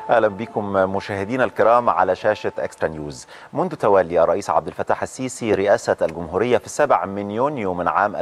اهلا بكم مشاهدينا الكرام على شاشه اكسترا نيوز. منذ تولي الرئيس عبد الفتاح السيسي رئاسه الجمهوريه في السابع من يونيو من عام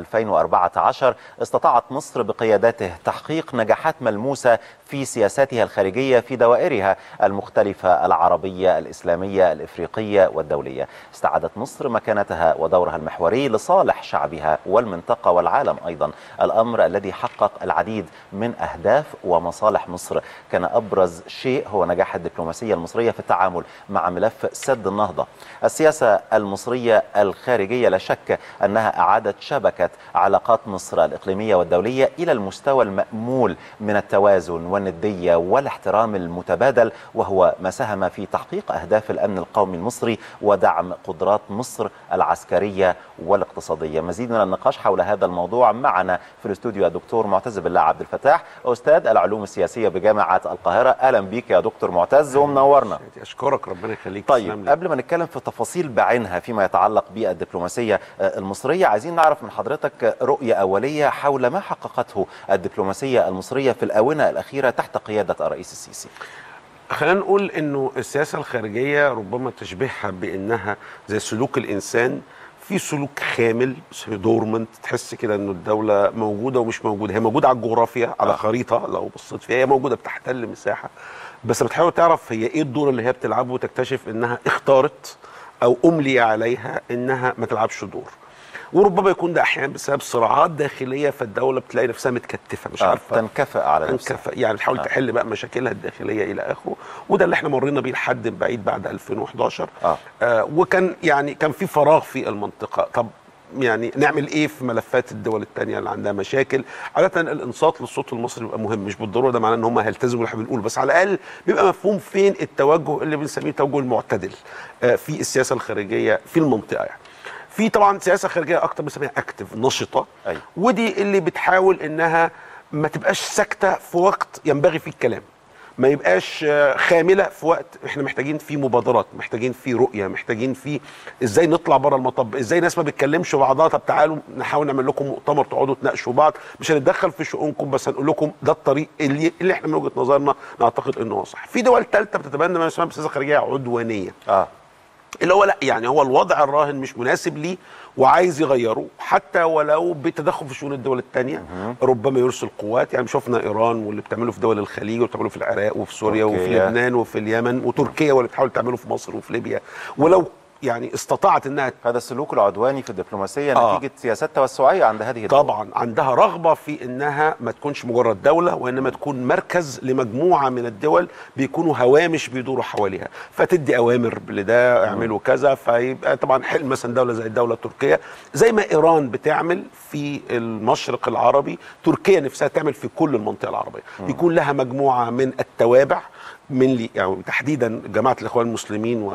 2014 استطاعت مصر بقيادته تحقيق نجاحات ملموسه في سياساتها الخارجيه في دوائرها المختلفه العربيه الاسلاميه الافريقيه والدوليه. استعادت مصر مكانتها ودورها المحوري لصالح شعبها والمنطقه والعالم ايضا، الامر الذي حقق العديد من اهداف ومصالح مصر، كان ابرز شيء هو نجاح الدبلوماسية المصرية في التعامل مع ملف سد النهضة السياسة المصرية الخارجية لا شك أنها أعادت شبكة علاقات مصر الإقليمية والدولية إلى المستوى المأمول من التوازن والندية والاحترام المتبادل وهو ما ساهم في تحقيق أهداف الأمن القومي المصري ودعم قدرات مصر العسكرية والاقتصادية مزيد من النقاش حول هذا الموضوع معنا في الاستوديو الدكتور معتز بالله عبد الفتاح أستاذ العلوم السياسية بجامعة القاهرة أهلا بيك يا دكتور معتز ومنورنا اشكرك ربنا يخليك طيب قبل ما نتكلم في تفاصيل بعينها فيما يتعلق بالدبلوماسيه المصريه عايزين نعرف من حضرتك رؤيه اوليه حول ما حققته الدبلوماسيه المصريه في الاونه الاخيره تحت قياده الرئيس السيسي خلينا نقول انه السياسه الخارجيه ربما تشبهها بانها زي سلوك الانسان في سلوك خامل دورمنت تحس كده انه الدوله موجوده ومش موجوده هي موجوده على الجغرافيا على خريطه لو بصيت فيها هي موجوده بتحتل مساحه بس بتحاول تعرف هي ايه الدور اللي هي بتلعبه وتكتشف انها اختارت او املي عليها انها ما تلعبش دور وربما يكون ده احيانا بسبب صراعات داخليه فالدوله بتلاقي نفسها متكتفه مش آه عارفه تنكفئ على نفسها تنكفئ يعني بتحاول آه. تحل بقى مشاكلها الداخليه الى اخره وده اللي احنا مرينا بيه لحد بعيد بعد 2011 آه. آه وكان يعني كان في فراغ في المنطقه طب يعني نعمل ايه في ملفات الدول الثانيه اللي عندها مشاكل عاده الانصات للصوت المصري بيبقى مهم مش بالضروره ده معناه ان هم هيلتزموا اللي احنا بنقول بس على الاقل بيبقى مفهوم فين التوجه اللي بنسميه التوجه المعتدل آه في السياسه الخارجيه في المنطقه يعني في طبعا سياسه خارجيه اكتر بنسميها اكتف نشطه أيوة. ودي اللي بتحاول انها ما تبقاش ساكته في وقت ينبغي فيه الكلام ما يبقاش خامله في وقت احنا محتاجين فيه مبادرات محتاجين فيه رؤيه محتاجين فيه ازاي نطلع بره المطب ازاي ناس ما بتكلمش بعضها طب تعالوا نحاول نعمل لكم مؤتمر تقعدوا تناقشوا بعض مش هنتدخل في شؤونكم بس هنقول لكم ده الطريق اللي, اللي احنا من وجهه نظرنا نعتقد انه هو صح في دول ثالثه بتتبنى ما يسمى بسياسه خارجيه عدوانيه اه اللي هو لا يعني هو الوضع الراهن مش مناسب ليه وعايز يغيره حتى ولو بتدخل في شؤون الدول الثانيه ربما يرسل قوات يعني شفنا ايران واللي بتعمله في دول الخليج واللي بتعمله في العراق وفي سوريا تركيا. وفي لبنان وفي اليمن وتركيا واللي بتحاول تعمله في مصر وفي ليبيا ولو يعني استطاعت انها هذا السلوك العدواني في الدبلوماسيه آه. نتيجه سياسات توسعيه عند هذه الدول طبعا عندها رغبه في انها ما تكونش مجرد دوله وانما تكون مركز لمجموعه من الدول بيكونوا هوامش بيدوروا حواليها فتدي اوامر لده اعملوا كذا فيبقى طبعا حلم مثلا دوله زي الدوله التركيه زي ما ايران بتعمل في المشرق العربي تركيا نفسها تعمل في كل المنطقه العربيه يكون لها مجموعه من التوابع من لي يعني تحديدا جماعه الاخوان المسلمين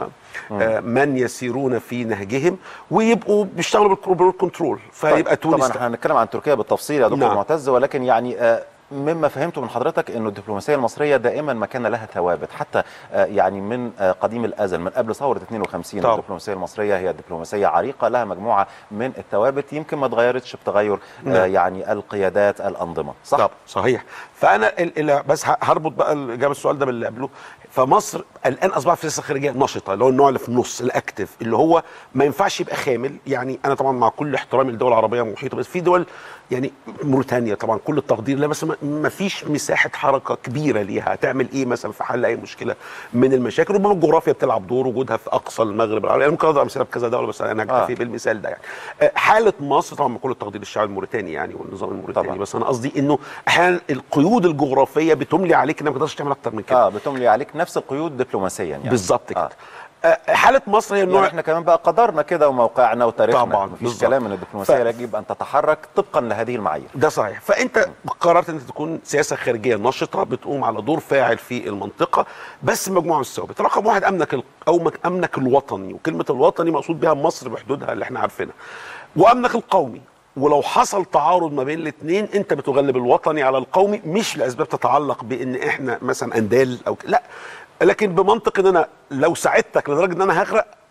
ومن يسيرون في نهجهم ويبقوا بيشتغلوا بالكروبر كنترول فيبقى طيب تونس طبعا هنتكلم عن تركيا بالتفصيل يا دكتور نعم. معتز ولكن يعني آه مما فهمته من حضرتك انه الدبلوماسيه المصريه دائما ما كان لها ثوابت حتى آه يعني من آه قديم الازل من قبل ثوره 52 طبعا. الدبلوماسيه المصريه هي دبلوماسيه عريقه لها مجموعه من الثوابت يمكن ما اتغيرتش بتغير آه نعم. يعني القيادات الانظمه صح طب صحيح فانا ال ال بس ه- هربط بقى اجابه السؤال ده باللي قبله فمصر الان اصبحت في سياسه خارجيه نشطه اللي هو النوع اللي في النص الاكتف اللي هو ما ينفعش يبقى خامل يعني انا طبعا مع كل احترامي للدول العربيه المحيطه بس في دول يعني موريتانيا طبعا كل التقدير لها بس ما- ما فيش مساحه حركه كبيره ليها هتعمل ايه مثلا في حل اي مشكله من المشاكل ربما الجغرافيا بتلعب دور وجودها في اقصى المغرب العربي يعني ممكن اضرب امثله بكذا دوله بس انا هكتفي آه. بالمثال ده يعني آه، حاله مصر طبعا بكل التقدير للشعب الموريتاني يعني والنظام الموريتاني طبعاً. بس انا قصدي انه احيانا القيود الجغرافيه بتملي عليك انك ما تقدرش تعمل اكتر من كده اه بتملي عليك نفس القيود دبلوماسيا يعني بالظبط كده آه. آه. حاله مصر هي يعني النوع احنا كمان بقى قدرنا كده وموقعنا وتاريخنا طبعاً، مفيش بالظبط. كلام ان الدبلوماسيه ف- يجب ان تتحرك طبقا لهذه المعايير ده صحيح فانت قررت ان تكون سياسه خارجيه نشطه بتقوم على دور فاعل في المنطقه بس مجموعه من الثوابت رقم واحد امنك ال- او مك- امنك الوطني وكلمه الوطني مقصود بها مصر بحدودها اللي احنا عارفينها وامنك القومي ولو حصل تعارض ما بين الاثنين انت بتغلب الوطني على القومي مش لاسباب تتعلق بان احنا مثلا اندال او ك- لا لكن بمنطق ان انا لو ساعدتك لدرجه ان انا هغرق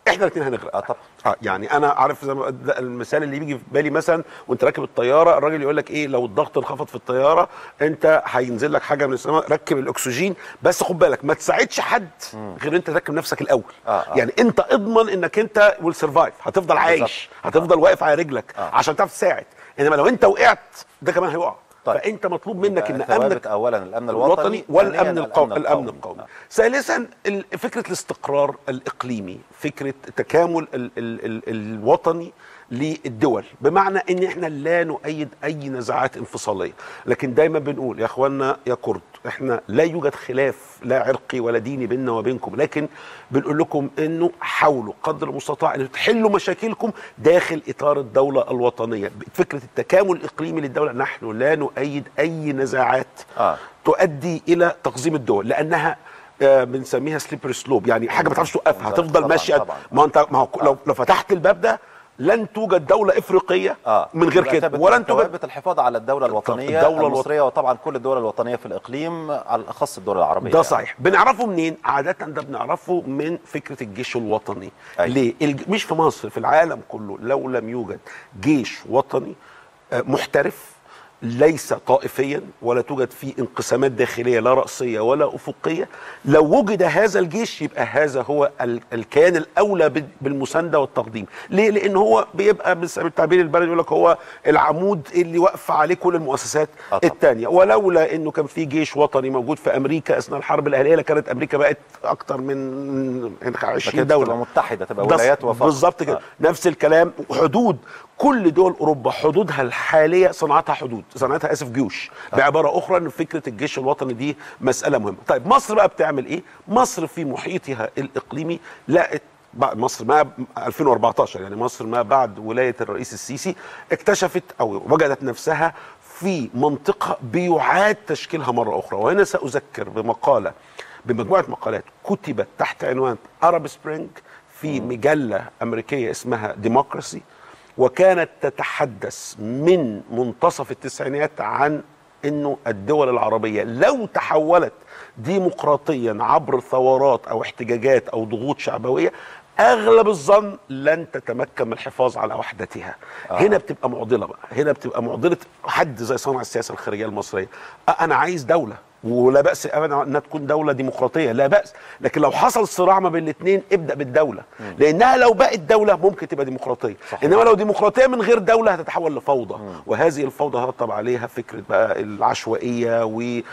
احنا الاثنين هنغرق اه طبعا اه يعني انا عارف زي ما ده المثال اللي بيجي في بالي مثلا وانت راكب الطياره الراجل يقول لك ايه لو الضغط انخفض في الطياره انت هينزل لك حاجه من السماء ركب الاكسجين بس خد بالك ما تساعدش حد غير انت تركب نفسك الاول آه، آه. يعني انت اضمن انك انت ويل سرفايف هتفضل عايش هتفضل واقف على رجلك آه. عشان تعرف تساعد انما لو انت وقعت ده كمان هيقع طيب. فانت مطلوب منك ان ثوابت امنك اولا الامن الوطني الوطني والامن ثانياً القومي الامن القومي آه. ثالثا ال- فكره الاستقرار الاقليمي فكره تكامل ال ال ال الوطني للدول بمعنى ان احنا لا نؤيد اي نزاعات انفصاليه لكن دايما بنقول يا اخوانا يا كرد احنا لا يوجد خلاف لا عرقي ولا ديني بيننا وبينكم لكن بنقول لكم انه حاولوا قدر المستطاع ان تحلوا مشاكلكم داخل اطار الدوله الوطنيه فكره التكامل الاقليمي للدوله نحن لا نؤيد اي نزاعات آه. تؤدي الى تقزيم الدول لانها آه، بنسميها سليبر سلوب يعني حاجه ما تعرفش توقفها هتفضل طبعاً، ماشيه طبعاً. ما انت ما هو لو لو فتحت الباب ده لن توجد دوله افريقيه اه من غير يبقى كده ثابت ولن توجد ثوابت الحفاظ على الدوله الوطنيه الدولة الوط- المصريه وطبعا كل الدول الوطنيه في الاقليم على الاخص الدول العربيه ده صحيح بنعرفه منين عاده ده بنعرفه من فكره الجيش الوطني أيوة. ليه الج... مش في مصر في العالم كله لو لم يوجد جيش وطني آه، محترف ليس طائفيا ولا توجد فيه انقسامات داخليه لا راسيه ولا افقيه لو وجد هذا الجيش يبقى هذا هو ال- الكيان الاولى بال- بالمسانده والتقديم ليه لان هو بيبقى بس- بالتعبير البلدي يقول لك هو العمود اللي واقفه عليه كل المؤسسات آه طبعاً. الثانيه ولولا انه كان في جيش وطني موجود في امريكا اثناء الحرب الاهليه لكانت امريكا بقت اكتر من 20 دوله دوله تبقى متحده تبقى ده ولايات وفقط بالظبط كده آه. نفس الكلام حدود كل دول اوروبا حدودها الحاليه صنعتها حدود صنعتها اسف جيوش بعباره اخرى ان فكره الجيش الوطني دي مساله مهمه طيب مصر بقى بتعمل ايه مصر في محيطها الاقليمي لقت بعد مصر ما 2014 يعني مصر ما بعد ولايه الرئيس السيسي اكتشفت او وجدت نفسها في منطقه بيعاد تشكيلها مره اخرى وهنا ساذكر بمقاله بمجموعه مقالات كتبت تحت عنوان ارب سبرينج في مجله امريكيه اسمها ديموكراسي وكانت تتحدث من منتصف التسعينات عن انه الدول العربيه لو تحولت ديمقراطيا عبر ثورات او احتجاجات او ضغوط شعبويه اغلب الظن لن تتمكن من الحفاظ على وحدتها آه. هنا بتبقى معضله بقى هنا بتبقى معضله حد زي صانع السياسه الخارجيه المصريه أه انا عايز دوله ولا باس ابدا انها تكون دوله ديمقراطيه لا باس لكن لو حصل صراع ما بين الاثنين ابدا بالدوله لانها لو بقت دوله ممكن تبقى ديمقراطيه صحيح. انما لو ديمقراطيه من غير دوله هتتحول لفوضى وهذه الفوضى هرتب عليها فكره بقى العشوائيه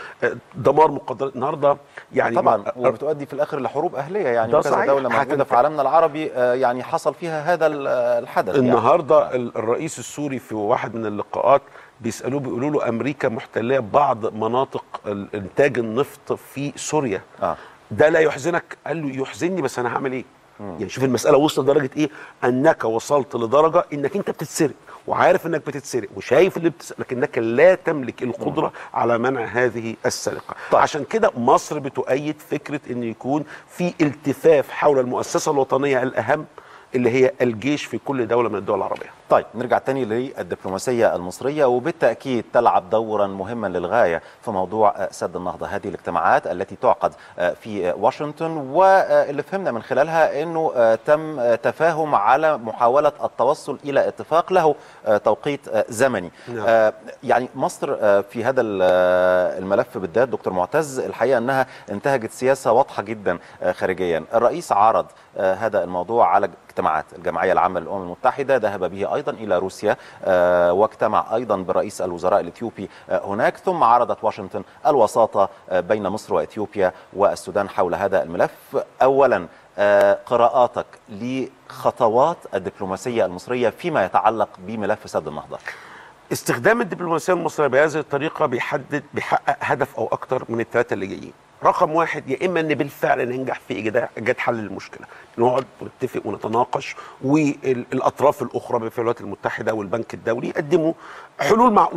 ودمار مقدرات النهارده يعني طبعا وبتؤدي في الاخر لحروب اهليه يعني ده وكذا صحيح. دوله موجوده هتنفع. في عالمنا العربي آه، يعني حصل فيها هذا ال- الحدث يعني. النهارده ال- الرئيس السوري في واحد من اللقاءات بيسالوه بيقولوا له امريكا محتله بعض مناطق ال- انتاج النفط في سوريا آه. ده لا يحزنك قال له يحزنني بس انا هعمل ايه يعني شوف المساله وصلت لدرجه ايه انك وصلت لدرجه انك انت بتتسرق وعارف انك بتتسرق وشايف اللي بتسرق لكنك لا تملك القدره على منع هذه السرقه طيب. عشان كده مصر بتؤيد فكره ان يكون في التفاف حول المؤسسه الوطنيه الاهم اللي هي الجيش في كل دوله من الدول العربيه طيب نرجع تاني للدبلوماسية المصرية وبالتأكيد تلعب دورا مهما للغاية في موضوع آه، سد النهضة هذه الاجتماعات التي تعقد آه، في آه، واشنطن واللي فهمنا من خلالها أنه آه، تم آه، تفاهم على محاولة التوصل إلى اتفاق له آه، توقيت آه، زمني نعم. آه، يعني مصر آه، في هذا ال- آه، الملف بالذات دكتور معتز الحقيقة أنها انتهجت سياسة واضحة جدا آه، خارجيا الرئيس عرض آه، هذا الموضوع على اجتماعات الجمعية العامة للأمم المتحدة ذهب به أيضا إلى روسيا آه، واجتمع أيضا برئيس الوزراء الإثيوبي آه، هناك ثم عرضت واشنطن الوساطة آه، بين مصر وإثيوبيا والسودان حول هذا الملف أولا آه، قراءاتك لخطوات الدبلوماسية المصرية فيما يتعلق بملف سد النهضة استخدام الدبلوماسيه المصريه بهذه الطريقه بيحدد بيحقق هدف او اكتر من الثلاثه اللي جايين رقم واحد يا اما ان بالفعل ننجح في ايجاد إيجاد حل للمشكله نقعد ونتفق ونتناقش والاطراف الاخرى في الولايات المتحده والبنك الدولي يقدموا حلول معقوله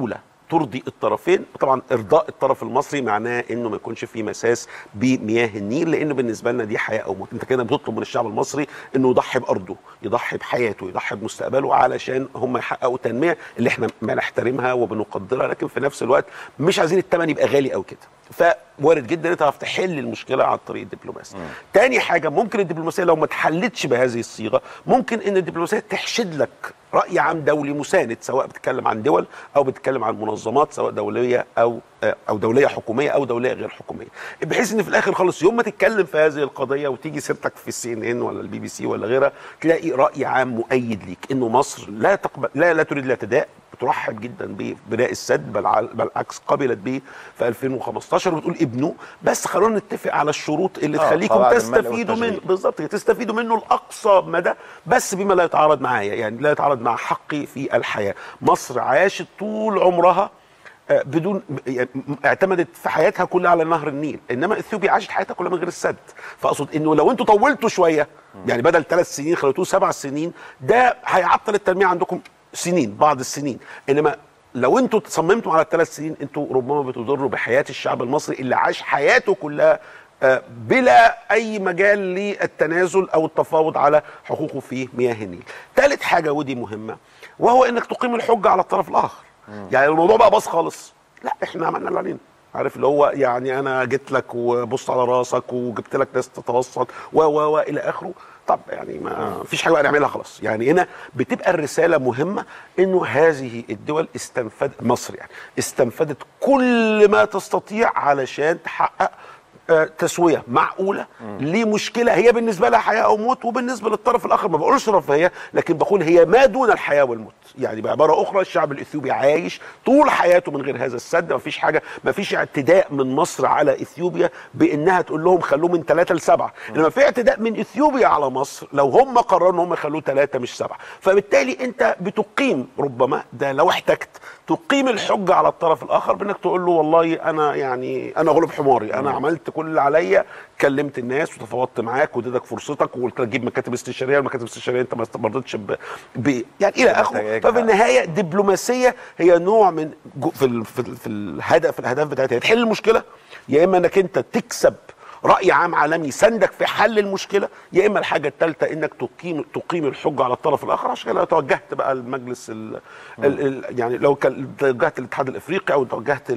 ترضي الطرفين طبعا ارضاء الطرف المصري معناه انه ما يكونش في مساس بمياه النيل لانه بالنسبه لنا دي حياه او موت انت كده بتطلب من الشعب المصري انه يضحي بارضه يضحي بحياته يضحي بمستقبله علشان هم يحققوا تنميه اللي احنا بنحترمها وبنقدرها لكن في نفس الوقت مش عايزين الثمن يبقى غالي قوي كده فوارد جدا انت تعرف تحل المشكله عن طريق الدبلوماسيه. تاني حاجه ممكن الدبلوماسيه لو ما اتحلتش بهذه الصيغه ممكن ان الدبلوماسيه تحشد لك راي عام دولي مساند سواء بتتكلم عن دول او بتتكلم عن منظمات سواء دوليه او او دوليه حكوميه او دوليه غير حكوميه بحيث ان في الاخر خالص يوم ما تتكلم في هذه القضيه وتيجي سيرتك في السي ان ان ولا البي بي سي ولا غيرها تلاقي راي عام مؤيد ليك انه مصر لا تقبل لا لا تريد الاعتداء بترحب جدا ببناء السد بل بالعكس قبلت به في 2015 وبتقول ابنه بس خلونا نتفق على الشروط اللي آه، تخليكم قواعد الملء تستفيدوا من والتشغيل. بالظبط كده، تستفيدوا منه لاقصى مدى بس بما لا يتعارض معايا يعني لا يتعارض مع حقي في الحياه مصر عاشت طول عمرها آه، بدون يعني اعتمدت في حياتها كلها على نهر النيل انما اثيوبيا عاشت حياتها كلها من غير السد فاقصد انه لو انتوا طولتوا شويه يعني بدل ثلاث سنين خليتوه سبع سنين ده هيعطل التنميه عندكم سنين بعض السنين انما لو انتوا صممتوا على الثلاث سنين انتوا ربما بتضروا بحياه الشعب المصري اللي عاش حياته كلها آه، بلا اي مجال للتنازل او التفاوض على حقوقه في مياه النيل. ثالث حاجه ودي مهمه وهو انك تقيم الحجه على الطرف الاخر. يعني الموضوع بقى باظ خالص. لا احنا عملنا اللي علينا. عارف اللي هو يعني انا جيت لك وبص على راسك وجبت لك ناس تتوسط و و و الى اخره طب يعني ما فيش حاجه بقى نعملها خلاص يعني هنا بتبقى الرساله مهمه انه هذه الدول استنفد مصر يعني استنفدت كل ما تستطيع علشان تحقق آه، تسويه معقوله لمشكله هي بالنسبه لها حياه او موت وبالنسبه للطرف الاخر ما بقولش رفاهيه لكن بقول هي ما دون الحياه والموت يعني بعباره اخرى الشعب الاثيوبي عايش طول حياته من غير هذا السد ما فيش حاجه ما فيش اعتداء من مصر على اثيوبيا بانها تقول لهم خلوه من ثلاثه لسبعه انما في اعتداء من اثيوبيا على مصر لو هم قرروا ان هم يخلوه ثلاثه مش سبعه فبالتالي انت بتقيم ربما ده لو احتجت تقيم الحجه على الطرف الاخر بانك تقول له والله انا يعني انا غلب حماري انا عملت كل اللي عليا كلمت الناس وتفاوضت معاك واديتك فرصتك وقلت لك جيب مكاتب استشاريه والمكاتب الاستشاريه انت ما ما رضيتش ب... ب... يعني الى اخره محتاج ففي بقى. النهايه دبلوماسيه هي نوع من جو في ال... في, ال... في الهدف الاهداف بتاعتها يا تحل المشكله يا اما انك انت تكسب راي عام عالمي يساندك في حل المشكله يا اما الحاجه الثالثه انك تقيم تقيم الحجه على الطرف الاخر عشان كده لو توجهت بقى المجلس ال ال ال يعني لو كان توجهت للاتحاد الافريقي او توجهت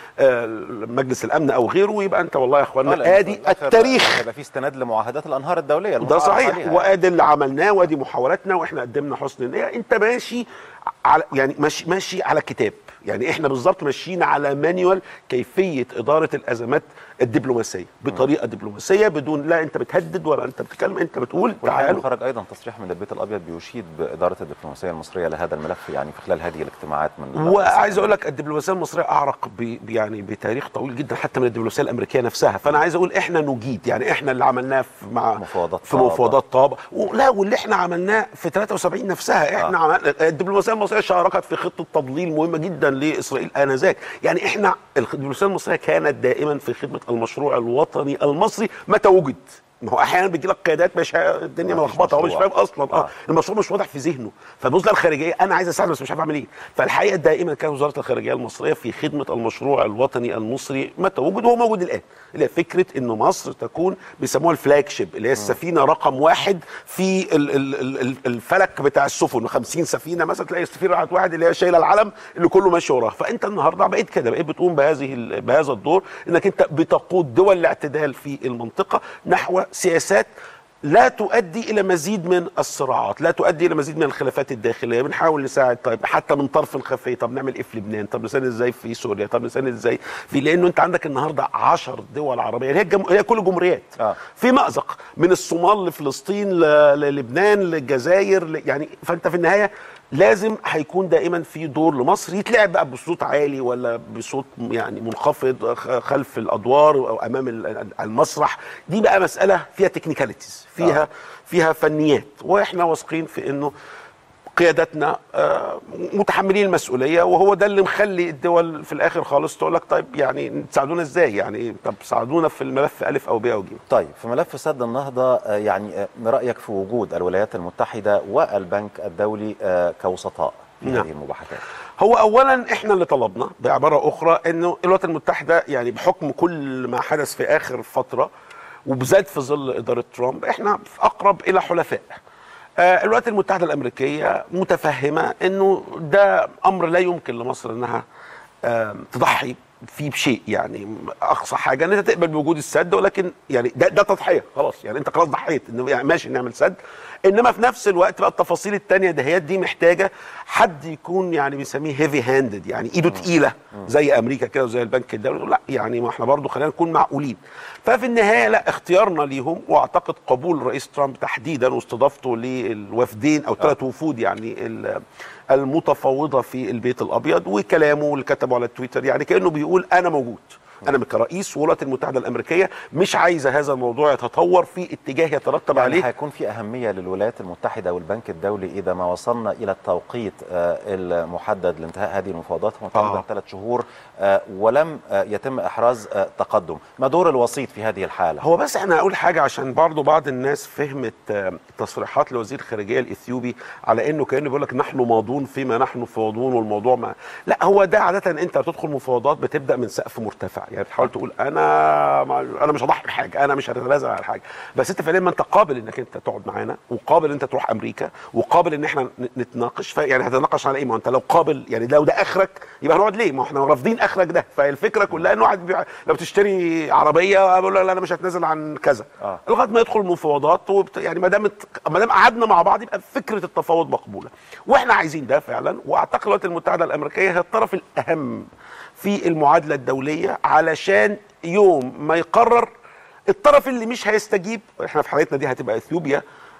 لمجلس الامن او غيره يبقى انت والله يا آه، اخوانا لأن ادي في الآخر التاريخ هيبقى في استناد لمعاهدات الانهار الدوليه ده المتعارف صحيح عليها. وادي اللي عملناه وادي محاولاتنا واحنا قدمنا حسن النيه انت ماشي على يعني ماشي ماشي على كتاب يعني احنا بالظبط ماشيين على مانيوال كيفيه اداره الازمات الدبلوماسيه بطريقه دبلوماسيه بدون لا انت بتهدد ولا انت بتتكلم انت بتقول والحقيقة تعالوا خرج ايضا تصريح من البيت الابيض بيشيد باداره الدبلوماسيه المصريه لهذا الملف يعني في خلال هذه الاجتماعات من وعايز اقول لك الدبلوماسيه المصريه اعرق ب- ب- يعني بتاريخ طويل جدا حتى من الدبلوماسيه الامريكيه نفسها فانا عايز اقول احنا نجيد يعني احنا اللي عملناه في مع مفاوضات في طابة. مفاوضات طابه ولا واللي احنا عملناه في 73 نفسها احنا آه. عمل الدبلوماسيه المصريه شاركت في خطه تضليل مهمه جدا لاسرائيل انذاك يعني احنا الدبلوماسيه المصريه كانت دائما في خدمه المشروع الوطني المصري متى وجد ما هو احيانا بيجي لك قيادات مش ها- الدنيا مفيش ملخبطه هو مش مشروع. فاهم اصلا اه آه. المشروع مش واضح في ذهنه فبص الخارجيه انا عايز اساعد بس مش عارف اعمل ايه فالحقيقه دائما كانت وزاره الخارجيه المصريه في خدمه المشروع الوطني المصري متى وجد وهو موجود الان اللي هي فكره انه مصر تكون بيسموها الفلاج شيب اللي هي السفينه رقم واحد في ال ال ال ال الفلك بتاع السفن 50 سفينه مثلا تلاقي سفينه رقم واحد اللي هي شايله العلم اللي كله ماشي وراها فانت النهارده بقيت كده بقيت بتقوم بهذه ال- بهذا الدور انك انت بتقود دول الاعتدال في المنطقه نحو سياسات لا تؤدي الى مزيد من الصراعات لا تؤدي الى مزيد من الخلافات الداخليه بنحاول نساعد طيب حتى من طرف خفي طب نعمل ايه في لبنان طب نساند ازاي في سوريا طب نساند ازاي في لانه انت عندك النهارده 10 دول عربيه هي الجم... هي كل جمهوريات آه. في مأزق من الصومال لفلسطين ل... للبنان للجزائر ل... يعني فانت في النهايه لازم هيكون دائما في دور لمصر يتلعب بقى بصوت عالي ولا بصوت يعني منخفض خ- خلف الادوار او امام ال- المسرح دي بقى مساله فيها تكنيكاليتيز فيها آه. فيها فنيات واحنا واثقين في انه قيادتنا آه، متحملين المسؤوليه وهو ده اللي مخلي الدول في الاخر خالص تقول لك طيب يعني تساعدونا ازاي يعني طب ساعدونا في الملف الف او ب او ج طيب في ملف سد النهضة آه، يعني آه، رأيك في وجود الولايات المتحدة والبنك الدولي آه، كوسطاء في نعم. هذه المباحثات هو اولا احنا اللي طلبنا بعباره اخرى انه الولايات المتحده يعني بحكم كل ما حدث في اخر فتره وبالذات في ظل اداره ترامب احنا اقرب الى حلفاء آه، الولايات المتحده الامريكيه متفهمه انه ده امر لا يمكن لمصر انها آم، تضحي فيه بشيء يعني اقصى حاجه ان انت تقبل بوجود السد ولكن يعني ده ده تضحيه خلاص يعني انت خلاص ضحيت انه يعني ماشي نعمل سد انما في نفس الوقت بقى التفاصيل التانية دهيات دي محتاجه حد يكون يعني بنسميه هيفي هاندد يعني ايده تقيله زي امريكا كده وزي البنك الدولي يقول لا يعني ما احنا برضو خلينا نكون معقولين ففي النهايه لا اختيارنا ليهم واعتقد قبول رئيس ترامب تحديدا واستضافته للوفدين او ثلاث وفود يعني ال- المتفاوضه في البيت الابيض وكلامه اللي كتبه على تويتر يعني كانه بيقول انا موجود انا كرئيس والولايات المتحده الامريكيه مش عايزه هذا الموضوع يتطور في اتجاه يترتب يعني عليه هيكون في أهمية للولايات المتحدة والبنك الدولي إذا ما وصلنا إلى التوقيت آه، المحدد لانتهاء هذه المفاوضات هو تقريبا آه. ثلاث شهور آه، ولم آه، يتم إحراز آه، تقدم ما دور الوسيط في هذه الحالة؟ هو بس احنا هقول حاجه عشان برضو بعض الناس فهمت آه، تصريحات لوزير الخارجيه الاثيوبي على انه كانه بيقول لك نحن ماضون فيما نحن مفاوضون والموضوع ما لا هو ده عاده انت بتدخل مفاوضات بتبدا من سقف مرتفع يعني بتحاول تقول انا ما انا مش هضحي بحاجه انا مش هتنازل على حاجه بس انت فعليا ما انت قابل انك انت تقعد معانا وقابل ان انت تروح امريكا وقابل ان احنا ن- نتناقش ف- يعني هتناقش على ايه ما هو انت لو قابل يعني لو ده اخرك يبقى هنقعد ليه ما هو احنا رافضين اخرك ده فالفكره كلها ان واحد بيبيع- لو بتشتري عربيه بقول لك لا انا مش هتنازل عن كذا آه. لغايه ما يدخل المفاوضات وبت... يعني ما دام ما دام قعدنا مع بعض يبقى فكره التفاوض مقبوله واحنا عايزين ده فعلا واعتقد الولايات المتحده الامريكيه هي الطرف الاهم في المعادله الدوليه علشان يوم ما يقرر الطرف اللي مش هيستجيب احنا في حالتنا دي هتبقى اثيوبيا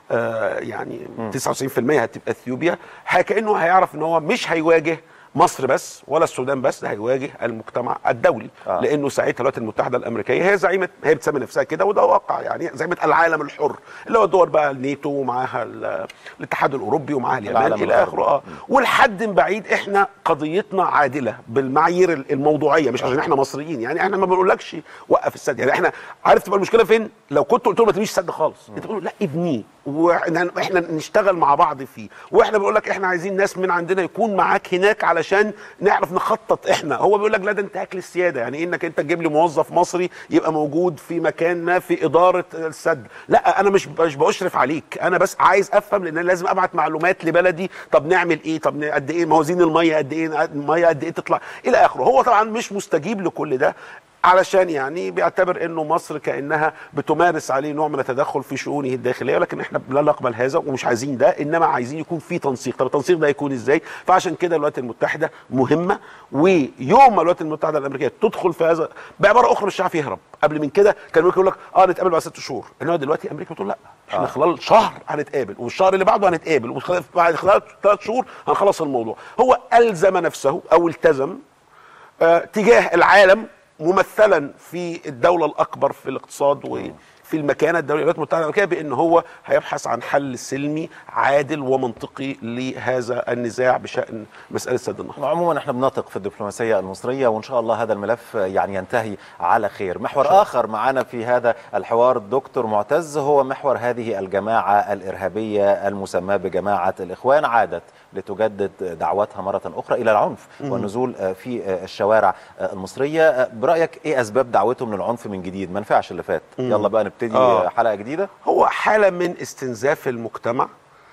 آه يعني 99% هتبقى اثيوبيا ح- كانه هيعرف ان هو مش هيواجه مصر بس ولا السودان بس ده هيواجه المجتمع الدولي آه. آه. لانه ساعتها الولايات المتحده الامريكيه هي زعيمه هي بتسمي نفسها كده وده واقع يعني زعيمه العالم الحر اللي هو الدول بقى الناتو ومعاها ال- الاتحاد الاوروبي ومعاها اليابان العالم الى الغربي. اخره اه ولحد بعيد احنا قضيتنا عادله بالمعايير ال- الموضوعيه مش عشان احنا مصريين يعني احنا ما بنقولكش وقف السد يعني احنا عارف تبقى المشكله فين لو كنت قلت له ما تبنيش سد خالص انت بتقول لا ابنيه واحنا احنا نشتغل مع بعض فيه واحنا بنقول لك احنا عايزين ناس من عندنا يكون معاك هناك علشان نعرف نخطط احنا هو بيقول لك لا ده انتهاك للسياده يعني إيه انك انت تجيب لي موظف مصري يبقى موجود في مكان ما في اداره السد لا انا مش مش بشرف عليك انا بس عايز افهم لان أنا لازم ابعت معلومات لبلدي طب نعمل ايه طب ن- قد ايه موازين الميه قد ايه الميه قد ايه تطلع الى اخره هو طبعا مش مستجيب لكل ده علشان يعني بيعتبر انه مصر كانها بتمارس عليه نوع من التدخل في شؤونه الداخليه ولكن احنا لا نقبل هذا ومش عايزين ده انما عايزين يكون في تنسيق طب التنسيق ده يكون ازاي فعشان كده الولايات المتحده مهمه ويوم ما الولايات المتحده الامريكيه تدخل في هذا بعباره اخرى مش عارف يهرب قبل من كده كان ممكن يقول لك اه نتقابل بعد ست شهور انما دلوقتي امريكا بتقول لا احنا آه. آه. خلال شهر هنتقابل والشهر اللي بعده هنتقابل وبعد خلال ثلاث شهور هنخلص الموضوع هو الزم نفسه او التزم آه، تجاه العالم ممثلا في الدولة الأكبر في الاقتصاد وفي المكانة الدولية الولايات المتحدة الأمريكية بأن هو هيبحث عن حل سلمي عادل ومنطقي لهذا النزاع بشأن مسألة سد النهضة عموما احنا بنثق في الدبلوماسيه المصريه وان شاء الله هذا الملف يعني ينتهي على خير محور اخر معنا في هذا الحوار دكتور معتز هو محور هذه الجماعه الارهابيه المسماه بجماعه الاخوان عادت لتجدد دعوتها مره اخرى الى العنف والنزول آه، في آه، الشوارع آه، المصريه آه، برايك ايه اسباب دعوتهم للعنف من جديد ما نفعش اللي فات يلا بقى نبتدي آه. آه، حلقه جديده هو حالة من استنزاف المجتمع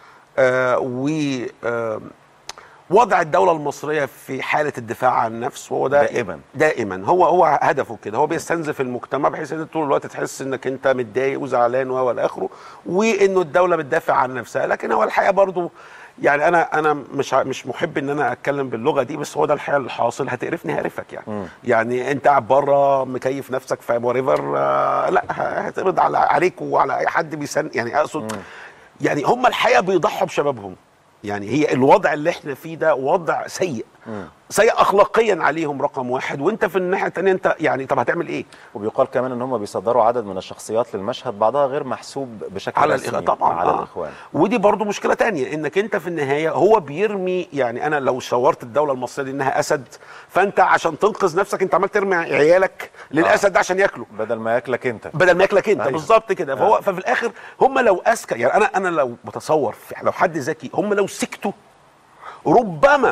آه و آه وضع الدولة المصرية في حالة الدفاع عن النفس وهو ده دائماً. دائما هو هو هدفه كده هو بيستنزف المجتمع بحيث ان انت طول الوقت تحس انك انت متضايق وزعلان و الى اخره وانه الدولة بتدافع عن نفسها لكن هو الحقيقة برضو يعني انا انا مش ع- مش محب ان انا اتكلم باللغه دي بس هو ده الحقيقه الحاصل هتقرفني هقرفك يعني مم. يعني انت قاعد بره مكيف نفسك في وريفر آه لا ه- هتقبض على عليك وعلى اي حد بيسن يعني اقصد يعني هم الحقيقه بيضحوا بشبابهم يعني هي الوضع اللي احنا فيه ده وضع سيء مم. سيء اخلاقيا عليهم رقم واحد وانت في الناحيه الثانيه انت يعني طب هتعمل ايه؟ وبيقال كمان ان هم بيصدروا عدد من الشخصيات للمشهد بعضها غير محسوب بشكل على رسمي الإخ- طبعا على آه. الاخوان ودي برضو مشكله تانية انك انت في النهايه هو بيرمي يعني انا لو شاورت الدوله المصريه دي انها اسد فانت عشان تنقذ نفسك انت عمال ترمي عيالك للاسد ده عشان ياكله بدل ما ياكلك انت بدل ما ياكلك انت أيوة. بالظبط كده فهو آه. ففي الاخر هم لو اذكى يعني انا انا لو بتصور في- لو حد ذكي هم لو سكتوا ربما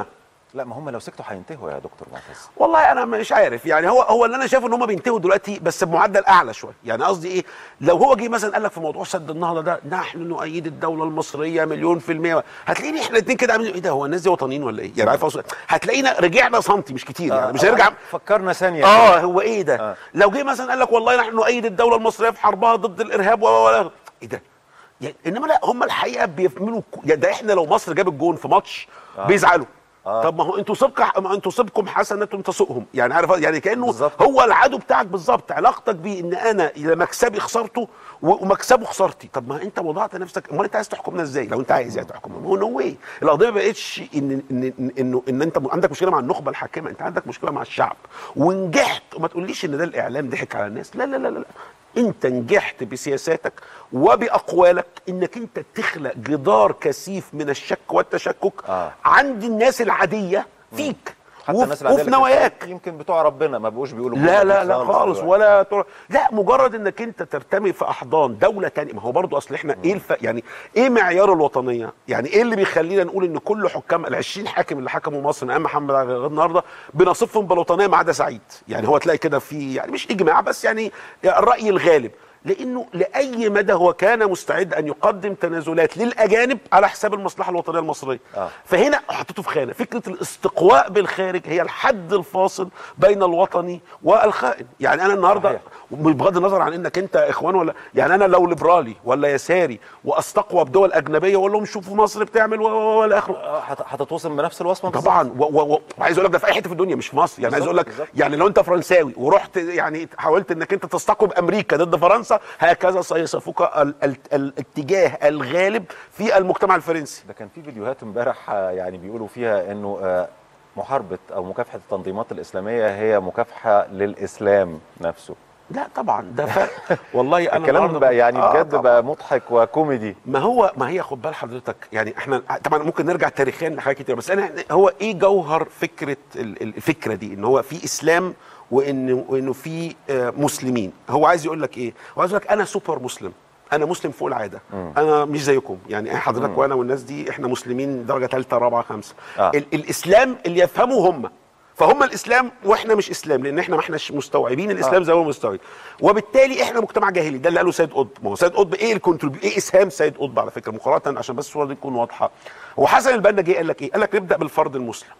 لا ما هم لو سكتوا هينتهوا يا دكتور معتز والله انا مش عارف يعني هو هو اللي انا شايفه ان هم بينتهوا دلوقتي بس بمعدل اعلى شويه يعني قصدي ايه لو هو جه مثلا قال لك في موضوع سد النهضه ده نحن نؤيد الدوله المصريه مليون في الميه هتلاقيني احنا الاثنين كده عاملين ايه ده هو الناس دي وطنيين ولا ايه يعني عارف أقصد؟ هتلاقينا رجعنا سنتي مش كتير يعني مش هنرجع فكرنا ثانيه اه هو ايه ده آه. لو جه مثلا قال لك والله نحن نؤيد الدوله المصريه في حربها ضد الارهاب و و- و- ايه ده يعني انما لا هم الحقيقه بيعملوا ك- يعني ده احنا لو مصر جابت جون في ماتش بيزعلوا آه. طب ما هو انتوا سبق ما انتوا سبكم حسنه تسؤهم يعني عارف يعني كانه بالظبط. هو العدو بتاعك بالظبط علاقتك بيه ان انا اذا مكسبي خسرته و- ومكسبه خسرتي طب ما انت وضعت نفسك امال انت عايز تحكمنا ازاي لو انت عايز يعني تحكمنا هو نو واي القضيه ما بقتش ان ان ان انه ان انت عندك مشكله مع النخبه الحاكمه انت عندك مشكله مع الشعب ونجحت وما تقوليش ان ده الاعلام ضحك على الناس لا لا لا لا, لا. انت نجحت بسياساتك وباقوالك انك انت تخلق جدار كثيف من الشك والتشكك آه. عند الناس العاديه فيك حتى وف- الناس العادية وفي اللي في نواياك الخارج يمكن بتوع ربنا ما بقوش بيقولوا لا كده لا لا خالص دلوقتي. ولا تر... لا مجرد انك انت ترتمي في احضان دوله تانية ما هو برضو اصل احنا ايه الف... يعني ايه معيار الوطنيه يعني ايه اللي بيخلينا نقول ان كل حكام ال 20 حاكم اللي حكموا مصر من ايام محمد علي لغايه النهارده بنصفهم بالوطنيه ما عدا سعيد يعني هو تلاقي كده في يعني مش اجماع بس يعني الراي الغالب لانه لاي مدى هو كان مستعد ان يقدم تنازلات للاجانب على حساب المصلحه الوطنيه المصريه آه. فهنا حطيته في خانه فكره الاستقواء بالخارج هي الحد الفاصل بين الوطني والخائن يعني انا النهارده صحيح. بغض النظر عن انك انت اخوان ولا يعني انا لو ليبرالي ولا يساري واستقوى بدول اجنبيه واقول لهم شوفوا مصر بتعمل و- و- والى اخره آه، هت- هتتوصم بنفس الوصمه بالظبط. طبعا و- و- و- وعايز اقول لك ده في اي حته في الدنيا مش في مصر يعني عايز اقول لك بالظبط، بالظبط. يعني لو انت فرنساوي ورحت يعني حاولت انك انت تستقوى بامريكا ضد فرنسا هكذا سيصفك ال- ال- الاتجاه الغالب في المجتمع الفرنسي ده كان في فيديوهات امبارح آه، يعني بيقولوا فيها انه آه، محاربه او مكافحه التنظيمات الاسلاميه هي مكافحه للاسلام نفسه لا طبعا ده ف... والله انا الكلام النهاردة- بقى يعني آه بجد طبعاً. بقى مضحك وكوميدي ما هو ما هي خد بال حضرتك يعني احنا طبعا ممكن نرجع تاريخيا لحاجات كتير بس انا هو ايه جوهر فكره ال- ال- الفكره دي ان هو في اسلام وانه وانه في آه، مسلمين هو عايز يقول لك ايه هو عايز يقول لك انا سوبر مسلم انا مسلم فوق العاده انا مش زيكم يعني حضرتك وانا والناس دي احنا مسلمين درجه ثالثه رابعه خمسه آه. ال- الاسلام اللي يفهمه هم فهم الاسلام واحنا مش اسلام لان احنا ما احناش مستوعبين الاسلام آه. زي ما هو مستوعب وبالتالي احنا مجتمع جاهلي ده اللي قاله سيد قطب ما هو سيد قطب ايه الكونتريبيو ايه اسهام سيد قطب على فكره مقارنه عشان بس الصوره دي تكون واضحه هو حسن البنا جه قال لك ايه قال لك نبدا بالفرد المسلم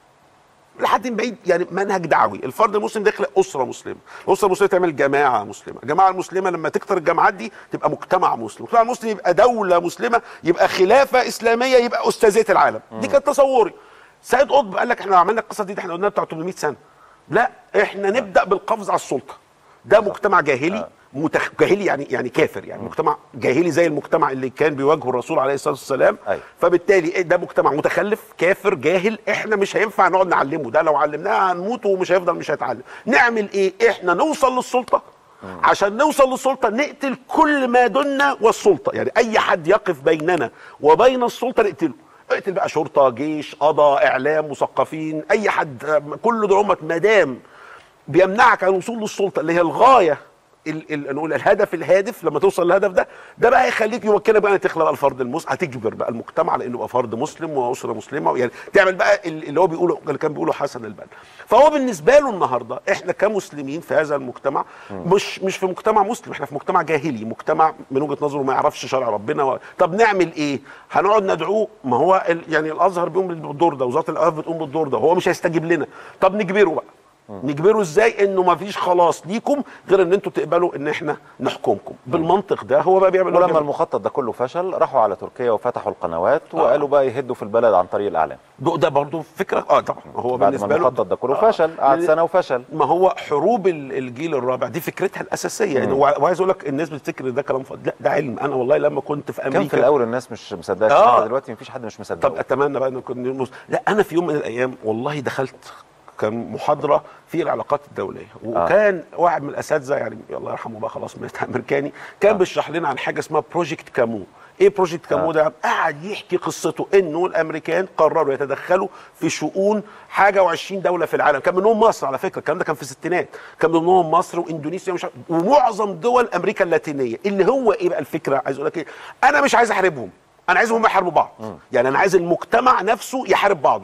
لحد بعيد يعني منهج دعوي الفرد المسلم ده يخلق اسره مسلمه الاسره المسلمه تعمل جماعه مسلمه الجماعه المسلمه لما تكتر الجماعات دي تبقى مجتمع مسلم المجتمع المسلم يبقى دوله مسلمه يبقى خلافه اسلاميه يبقى استاذيه العالم دي كانت تصوري سيد قطب قال لك احنا لو عملنا القصه دي, دي احنا قلنا بتاع 800 سنه لا احنا نبدا بالقفز على السلطه ده مجتمع جاهلي متخ... جاهلي يعني يعني كافر يعني مجتمع جاهلي زي المجتمع اللي كان بيواجهه الرسول عليه الصلاه والسلام أيوة. فبالتالي إيه ده مجتمع متخلف كافر جاهل احنا مش هينفع نقعد نعلمه ده لو علمناه هنموت ومش هيفضل مش هيتعلم نعمل ايه احنا نوصل للسلطه عشان نوصل للسلطه نقتل كل ما دنا والسلطه يعني اي حد يقف بيننا وبين السلطه نقتله اقتل بقى شرطه جيش قضاء اعلام مثقفين اي حد آه، كل دول هم مدام بيمنعك عن الوصول للسلطه اللي هي الغايه ال ال نقول الهدف الهادف لما توصل للهدف ده ده بقى هيخليك يمكنك بقى ان تخلق الفرد المسلم هتجبر بقى المجتمع على انه يبقى فرد مسلم واسره مسلمه يعني تعمل بقى ال- اللي هو بيقوله اللي كان بيقوله حسن البنا فهو بالنسبه له النهارده احنا كمسلمين في هذا المجتمع مش مش في مجتمع مسلم احنا في مجتمع جاهلي مجتمع من وجهه نظره ما يعرفش شرع ربنا و... طب نعمل ايه هنقعد ندعوه ما هو ال... يعني الازهر بيقوم بالدور ده وزاره الاوقاف بتقوم بالدور ده هو مش هيستجيب لنا طب نجبره بقى نجبره ازاي انه ما فيش خلاص ليكم غير ان انتوا تقبلوا ان احنا نحكمكم بالمنطق ده هو بقى بيعمل ولما المخطط ده كله فشل راحوا على تركيا وفتحوا القنوات وقالوا بقى يهدوا في البلد عن طريق الاعلام ده, ده برضه فكره اه طبعا هو بعد ما بالنسبه له المخطط ده كله فشل قعد لأن- سنه وفشل ما هو حروب ال- الجيل الرابع دي فكرتها الاساسيه يعني وع- وعايز اقول لك الناس بتفتكر إن ده كلام فاضي لا ده علم انا والله لما كنت في امريكا كان في الاول الناس مش مصدقه آه. آه. دلوقتي مفيش حد مش مصدق طب اتمنى بقى ان كنت مس... لا انا في يوم من الايام والله دخلت كان محاضره في العلاقات الدوليه وكان آه. واحد من الاساتذه يعني الله يرحمه بقى خلاص مات امريكاني كان آه. بيشرح لنا عن حاجه اسمها بروجكت كامو ايه بروجكت كامو آه. ده قعد يحكي قصته انه الامريكان قرروا يتدخلوا في شؤون حاجه و20 دوله في العالم كان منهم مصر على فكره الكلام ده كان في الستينات كان منهم مصر واندونيسيا ومش عارف- ومعظم دول امريكا اللاتينيه اللي هو ايه بقى الفكره عايز اقول لك ايه انا مش عايز احاربهم انا عايزهم هم يحاربوا بعض يعني انا عايز المجتمع نفسه يحارب بعضه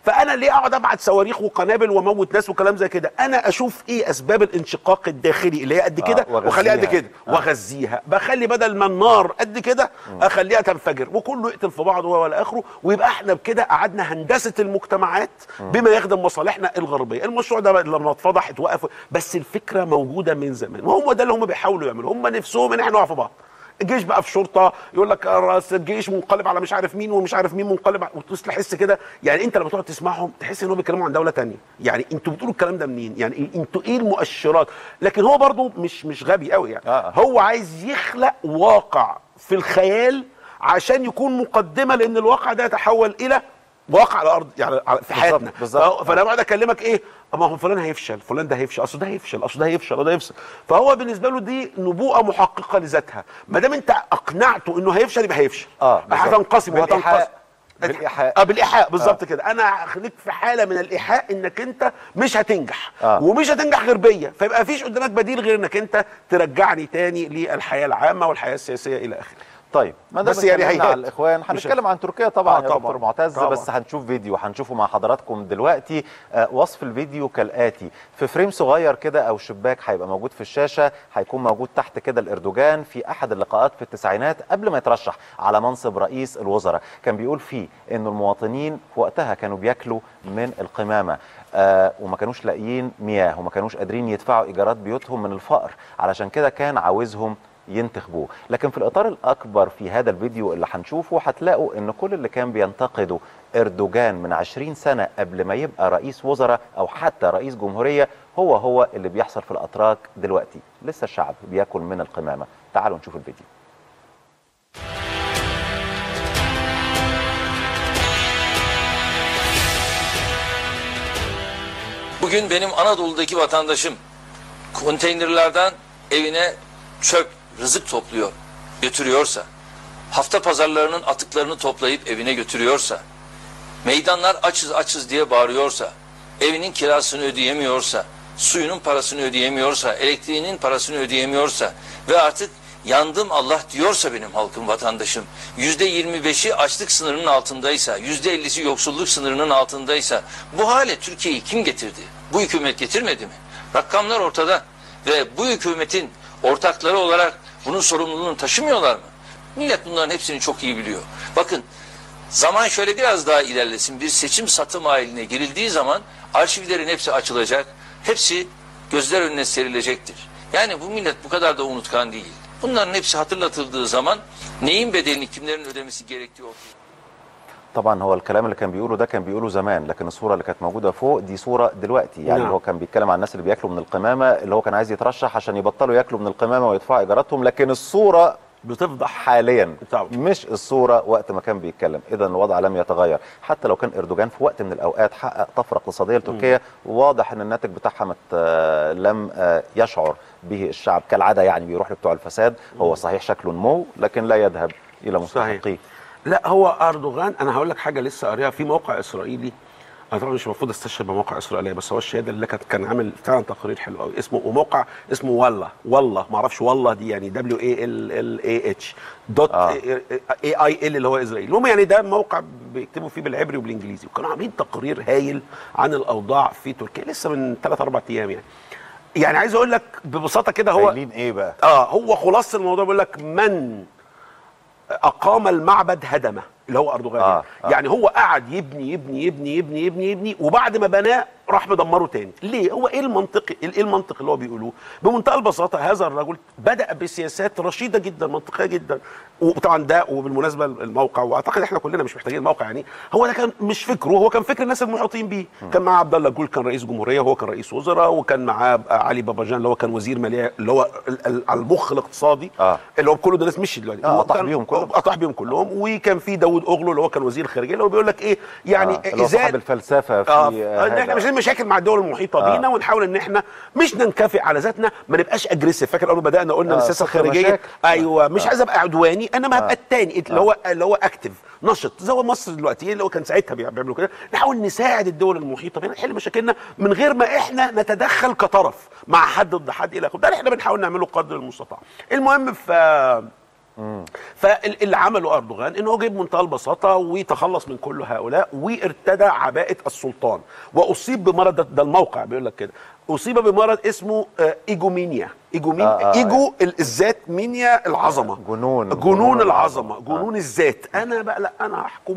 فانا ليه اقعد ابعت صواريخ وقنابل واموت ناس وكلام زي كده انا اشوف ايه اسباب الانشقاق الداخلي اللي هي قد آه، كده وأغذيها. واخليها قد كده آه. واغذيها بخلي بدل ما النار قد كده اخليها تنفجر وكله يقتل في بعضه ولا اخره ويبقى احنا بكده قعدنا هندسه المجتمعات بما يخدم مصالحنا الغربيه المشروع ده بقى لما اتفضح اتوقف بس الفكره موجوده من زمان وهم ده اللي هم بيحاولوا يعملوا هم نفسهم ان احنا نقع في بعض الجيش بقى في شرطه يقول لك راس الجيش منقلب على مش عارف مين ومش عارف مين منقلب على- وتحس تحس كده يعني انت لما تقعد تسمعهم تحس انهم بيتكلموا عن دوله تانية يعني انتوا بتقولوا الكلام ده منين يعني إيه- انتوا ايه المؤشرات لكن هو برضو مش مش غبي قوي يعني آه. هو عايز يخلق واقع في الخيال عشان يكون مقدمه لان الواقع ده يتحول الى واقع على الارض يعني على- في حياتنا بالظبط. فهو- فانا بقعد اكلمك ايه ما هو فلان هيفشل فلان ده هيفشل اصل ده هيفشل اصل ده هيفشل وده هيفشل فهو بالنسبه له دي نبوءه محققه لذاتها ما دام انت اقنعته انه هيفشل يبقى هيفشل اه بالظبط. هتنقسم بالإيحاء. وهتنقسم بالإيحاء. اه بالايحاء بالظبط كده انا هخليك في حاله من الايحاء انك انت مش هتنجح آه. ومش هتنجح غير بيا فيبقى مفيش قدامك بديل غير انك انت ترجعني تاني للحياه العامه والحياه السياسيه الى اخره طيب ما دام بس يعني اتكلمنا هيهات. عن الاخوان مش هنتكلم عن تركيا طبعا آه يا طبعاً. دكتور معتز طبعاً. بس هنشوف فيديو هنشوفه مع حضراتكم دلوقتي آه وصف الفيديو كالاتي في فريم صغير كده او شباك هيبقى موجود في الشاشه هيكون موجود تحت كده الاردوغان في احد اللقاءات في التسعينات قبل ما يترشح على منصب رئيس الوزراء كان بيقول فيه ان المواطنين في وقتها كانوا بياكلوا من القمامه آه وما كانوش لاقيين مياه وما كانوش قادرين يدفعوا ايجارات بيوتهم من الفقر علشان كده كان عاوزهم ينتخبوه لكن في الاطار الاكبر في هذا الفيديو اللي هنشوفه هتلاقوا ان كل اللي كان بينتقده اردوغان من 20 سنه قبل ما يبقى رئيس وزراء او حتى رئيس جمهوريه هو هو اللي بيحصل في الاتراك دلوقتي لسه الشعب بياكل من القمامه تعالوا نشوف الفيديو Bugün benim Anadolu'daki vatandaşım konteynerlerden evine çöp, rızık topluyor, götürüyorsa, hafta pazarlarının atıklarını toplayıp evine götürüyorsa, meydanlar açız açız diye bağırıyorsa, evinin kirasını ödeyemiyorsa, suyunun parasını ödeyemiyorsa, elektriğinin parasını ödeyemiyorsa ve artık yandım Allah diyorsa benim halkım, vatandaşım, yüzde yirmi beşi açlık sınırının altındaysa, yüzde ellisi yoksulluk sınırının altındaysa, bu hale Türkiye'yi kim getirdi? Bu hükümet getirmedi mi? Rakamlar ortada ve bu hükümetin ortakları olarak bunun sorumluluğunu taşımıyorlar mı? Millet bunların hepsini çok iyi biliyor. Bakın Zaman şöyle biraz daha ilerlesin. Bir seçim satım haline girildiği zaman arşivlerin hepsi açılacak. Hepsi gözler önüne serilecektir. Yani bu millet bu kadar da unutkan değil. Bunların hepsi hatırlatıldığı zaman neyin bedelini kimlerin ödemesi gerektiği ortaya طبعا هو الكلام اللي كان بيقوله ده كان بيقوله زمان لكن الصوره اللي كانت موجوده فوق دي صوره دلوقتي يعني نعم. هو كان بيتكلم عن الناس اللي بياكلوا من القمامه اللي هو كان عايز يترشح عشان يبطلوا ياكلوا من القمامه ويدفعوا ايجاراتهم لكن الصوره بتفضح حاليا طبعا. مش الصوره وقت ما كان بيتكلم اذا الوضع لم يتغير حتى لو كان اردوغان في وقت من الاوقات حقق طفره اقتصاديه لتركيا واضح ان الناتج بتاعها مت آه، لم آه، يشعر به الشعب كالعاده يعني بيروح لبتوع الفساد هو صحيح شكله نمو لكن لا يذهب الى مستحقيه لا هو اردوغان انا هقول لك حاجه لسه قاريها في موقع اسرائيلي انا طبعا مش المفروض استشهد بموقع اسرائيلي بس هو الشهاده اللي كانت كان عامل فعلا تقرير حلو قوي اسمه وموقع اسمه والله والله ما اعرفش والله دي يعني دبليو اي ال ال اي اتش دوت آه. اي اي ال اللي هو اسرائيلي المهم يعني ده موقع بيكتبوا فيه بالعبري وبالانجليزي وكانوا عاملين تقرير هايل عن الاوضاع في تركيا لسه من 3 4 ايام يعني يعني عايز اقول لك ببساطه كده هو قايلين ايه بقى اه هو خلاصه الموضوع بيقول لك من اقام المعبد هدمه اللي هو اردوغان آه، آه آه. يعني هو قعد يبني يبني يبني يبني يبني يبني وبعد ما بناه راح مدمره تاني ليه هو ايه المنطق ايه المنطق اللي هو بيقولوه بمنتهى البساطه هذا الرجل بدا بسياسات رشيده جدا منطقيه جدا وطبعا ده وبالمناسبه الموقع واعتقد احنا كلنا مش محتاجين الموقع يعني هو ده كان مش فكره هو كان فكر الناس المحيطين بيه كان معاه عبد الله جول كان رئيس جمهوريه وهو كان رئيس وزراء وكان معاه علي باباجان اللي هو كان وزير ماليه اللي هو ال- ال- المخ الاقتصادي آه. اللي هو كل الناس مشي دلوقتي آه، هو قطع كان- بيهم كلهم. قطع بيهم كلهم وكان في داوود اوغلو اللي هو كان وزير الخارجيه اللي هو بيقول لك ايه يعني آه، اللي هو صاحب الفلسفه في اه آه، ان احنا هذا. مش عايزين مشاكل مع الدول المحيطه آه. بينا ونحاول ان احنا مش ننكفئ على ذاتنا ما نبقاش اجريسيف فاكر اول ما بدانا قلنا آه، السياسه صفر الخارجيه مشاكل. ايوه مش آه. عايز ابقى عدواني انما هبقى التاني اللي هو اللي هو اكتف نشط زي ما مصر دلوقتي اللي هو كان ساعتها بيع- بيعملوا كده نحاول نساعد الدول المحيطه بينا نحل مشاكلنا من غير ما احنا نتدخل كطرف مع حد ضد حد الى اخره ده اللي احنا بنحاول نعمله قدر المستطاع المهم ف فاللي عمله اردوغان ان هو جايب منتهى البساطه وتخلص من كل هؤلاء وارتدى عباءه السلطان واصيب بمرض ده, ده الموقع بيقول لك كده اصيب بمرض اسمه آه، ايجومينيا ايجومين آه، آه. ايجو ال- الذات مينيا العظمه جنون. جنون, جنون العظمه العظمة. جنون الذات انا بقى لا انا هحكم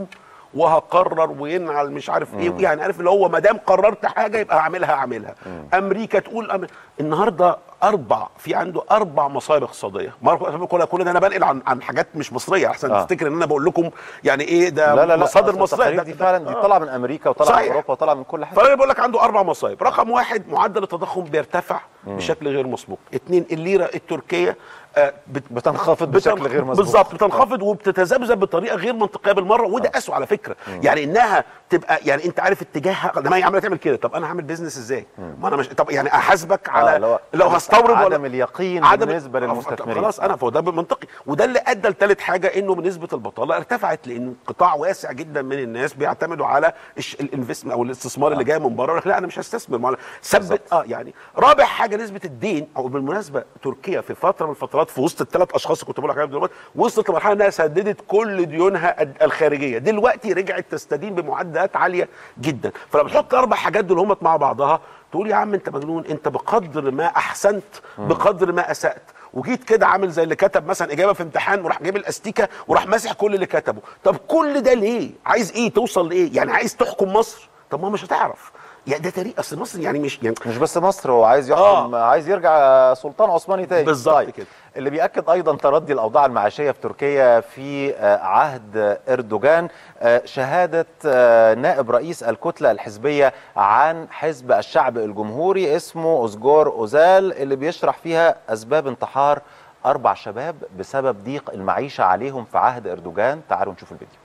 وهقرر وينعل مش عارف ايه يعني عارف اللي هو ما دام قررت حاجه يبقى هعملها هعملها امريكا تقول أم... النهارده اربع في عنده اربع مصايب اقتصاديه مرة كل كل ده انا بنقل عن عن حاجات مش مصريه احسن آه. تفتكر ان انا بقول لكم يعني ايه ده لا لا لا مصادر أصل مصريه التقارير ده- دي ده- فعلا دي آه. طالعه من امريكا وطالعه من صحيح. اوروبا وطالعه من كل حته فانا بقول لك عنده اربع مصايب رقم واحد معدل التضخم بيرتفع بشكل غير مسبوق اثنين الليره التركيه آه، بت- بتنخفض بشكل غير مسبوق. بالظبط بتنخفض وبتتذبذب بطريقه غير منطقيه بالمره وده اسوء على فكره يعني انها تبقى يعني انت عارف اتجاهها ده ما هي عماله تعمل كده طب انا هعمل بيزنس ازاي ما انا مش طب يعني احاسبك على آه، لو- لو هستورد ولا عدم اليقين بالنسبة آه، للمستثمرين. طب خلاص انا فهو ده منطقي وده اللي ادى لثالث حاجه انه نسبه البطاله ارتفعت لان قطاع واسع جدا من الناس بيعتمدوا على الانفستمنت او الاستثمار اللي جاي من بره يقول لك لا انا مش هستثمر ما أنا ثبت اه يعني رابع حاجه نسبه الدين او بالمناسبه تركيا في فتره من الفترات في وسط الثلاث اشخاص اللي كنت بقول لك عليهم دلوقتي وصلت لمرحله انها سددت كل ديونها الد- الخارجيه دلوقتي رجعت تستدين بمعدلات عاليه جدا فلما تحط اربع حاجات دول هم مع بعضها تقول يا عم انت مجنون انت بقدر ما احسنت بقدر ما اسات وجيت كده عامل زي اللي كتب مثلا اجابه في امتحان وراح جايب الاستيكه وراح ماسح كل اللي كتبه طب كل ده ليه عايز ايه توصل لايه يعني عايز تحكم مصر طب ما مش هتعرف يعني ده تاريخ اصل مصر يعني مش يعني مش بس مصر هو عايز يحكم آه. عايز يرجع سلطان عثماني تاني بالظبط كده. اللي بيأكد أيضا تردي الأوضاع المعيشية في تركيا في آه، عهد إردوغان آه، شهادة آه، نائب رئيس الكتلة الحزبية عن حزب الشعب الجمهوري اسمه أوزجور أوزال اللي بيشرح فيها أسباب انتحار أربع شباب بسبب ضيق المعيشة عليهم في عهد إردوغان تعالوا نشوف الفيديو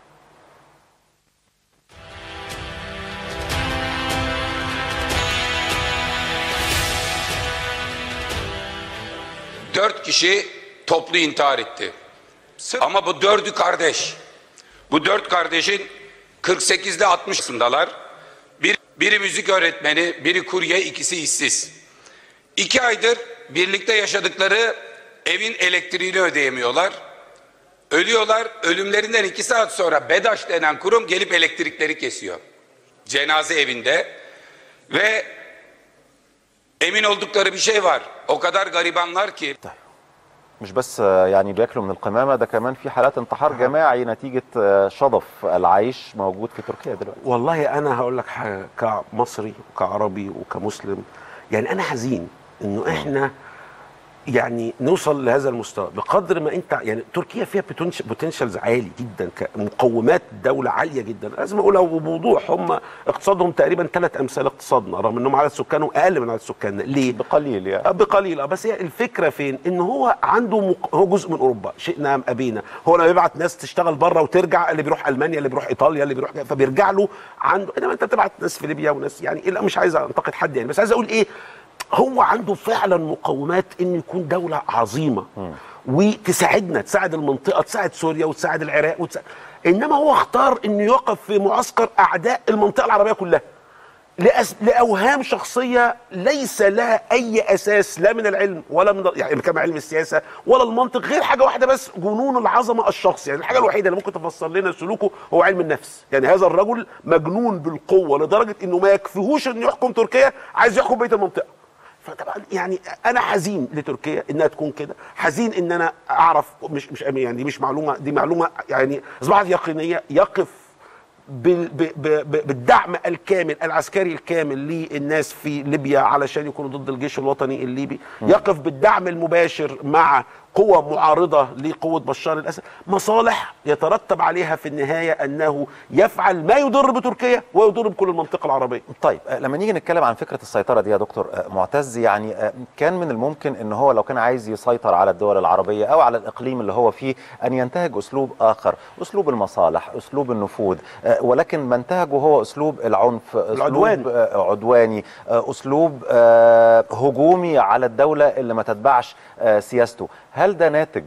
Dört kişi toplu intihar etti. Ama bu dördü kardeş. Bu dört kardeşin 48'de 60'sındalar. Bir, biri müzik öğretmeni, biri kurye, ikisi işsiz. İki aydır birlikte yaşadıkları evin elektriğini ödeyemiyorlar. Ölüyorlar. Ölümlerinden iki saat sonra BEDAŞ denen kurum gelip elektrikleri kesiyor. Cenaze evinde. Ve emin oldukları bir şey var. O kadar garibanlar ki مش بس آه، يعني بياكلوا من القمامة ده كمان في حالات انتحار جماعي نتيجة آه، شظف العيش موجود في تركيا دلوقتي والله انا هقول لك حاجه كمصري وكعربي وكمسلم يعني انا حزين انه احنا يعني نوصل لهذا المستوى بقدر ما انت يعني تركيا فيها بوتنشالز عالي جدا كمقومات دوله عاليه جدا لازم اقولها بوضوح هم اقتصادهم تقريبا ثلاث امثال اقتصادنا رغم انهم عدد سكانهم اقل من عدد سكاننا ليه؟ بقليل يعني آه، بقليل آه، بس هي الفكره فين ان هو عنده مق... هو جزء من اوروبا شئنا ام ابينا هو لما بيبعت ناس تشتغل بره وترجع اللي بيروح المانيا اللي بيروح ايطاليا اللي بيروح فبيرجع له عنده انما انت بتبعت ناس في ليبيا وناس يعني لا مش عايز انتقد حد يعني بس عايز اقول ايه هو عنده فعلا مقومات انه يكون دوله عظيمه وتساعدنا تساعد المنطقه تساعد سوريا وتساعد العراق وتساعد انما هو اختار انه يقف في معسكر اعداء المنطقه العربيه كلها لأس... لاوهام شخصيه ليس لها اي اساس لا من العلم ولا من يعني كما علم السياسه ولا المنطق غير حاجه واحده بس جنون العظمه الشخصي يعني الحاجه الوحيده اللي ممكن تفسر لنا سلوكه هو علم النفس يعني هذا الرجل مجنون بالقوه لدرجه انه ما يكفيهوش انه يحكم تركيا عايز يحكم بقيه المنطقه فطبعا يعني انا حزين لتركيا انها تكون كده حزين ان انا اعرف مش مش يعني دي مش معلومه دي معلومه يعني اصبحت يقينيه يقف بال- ب- ب- ب- بالدعم الكامل العسكري الكامل للناس في ليبيا علشان يكونوا ضد الجيش الوطني الليبي يقف بالدعم المباشر مع قوة معارضة لقوة بشار الأسد مصالح يترتب عليها في النهاية أنه يفعل ما يضر بتركيا ويضر بكل المنطقة العربية طيب آه، لما نيجي نتكلم عن فكره السيطره دي يا دكتور آه، معتز يعني آه، كان من الممكن ان هو لو كان عايز يسيطر على الدول العربيه او على الاقليم اللي هو فيه ان ينتهج اسلوب اخر اسلوب المصالح اسلوب النفوذ آه، ولكن ما انتهجه هو اسلوب العنف العدوان. اسلوب آه، عدواني آه، اسلوب آه، هجومي على الدوله اللي ما تتبعش آه، سياسته هل ده ناتج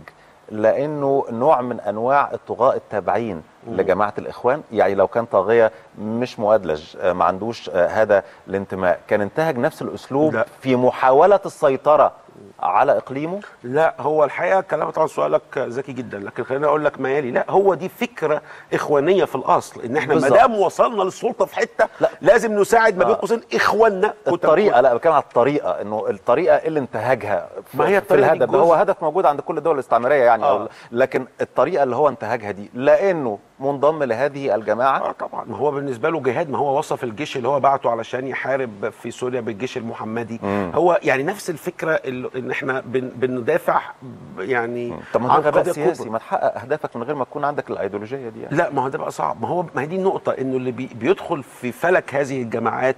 لانه نوع من انواع الطغاة التابعين لجماعه الاخوان يعني لو كان طاغيه مش مؤدلج آه، ما عندوش آه، هذا الانتماء كان انتهج نفس الاسلوب لا. في محاوله السيطره على اقليمه لا هو الحقيقه كلام طبعا سؤالك ذكي جدا لكن خليني اقول لك ميالي لا هو دي فكره اخوانيه في الاصل ان احنا ما بالظبط. دام وصلنا للسلطه في حته لا. لازم نساعد ما بين آه. قوسين اخواننا كنت الطريقه لا بتكلم على الطريقه انه الطريقه اللي انتهجها في, ما هي في الطريقة دي الهدف ده جزء. هو هدف موجود عند كل الدول الاستعماريه يعني آه. أو لكن الطريقه اللي هو انتهجها دي لانه منضم لهذه الجماعه اه طبعا ما هو بالنسبه له جهاد ما هو وصف الجيش اللي هو بعته علشان يحارب في سوريا بالجيش المحمدي مم. هو يعني نفس الفكره اللي ان احنا بن بندافع ب- يعني طب ما عن ده غباء قضية سياسي كبرى. ما تحقق اهدافك من غير ما تكون عندك الايديولوجيه دي يعني. لا ما هو ده بقى صعب ما هو ما هي دي النقطه انه اللي بي بيدخل في فلك هذه الجماعات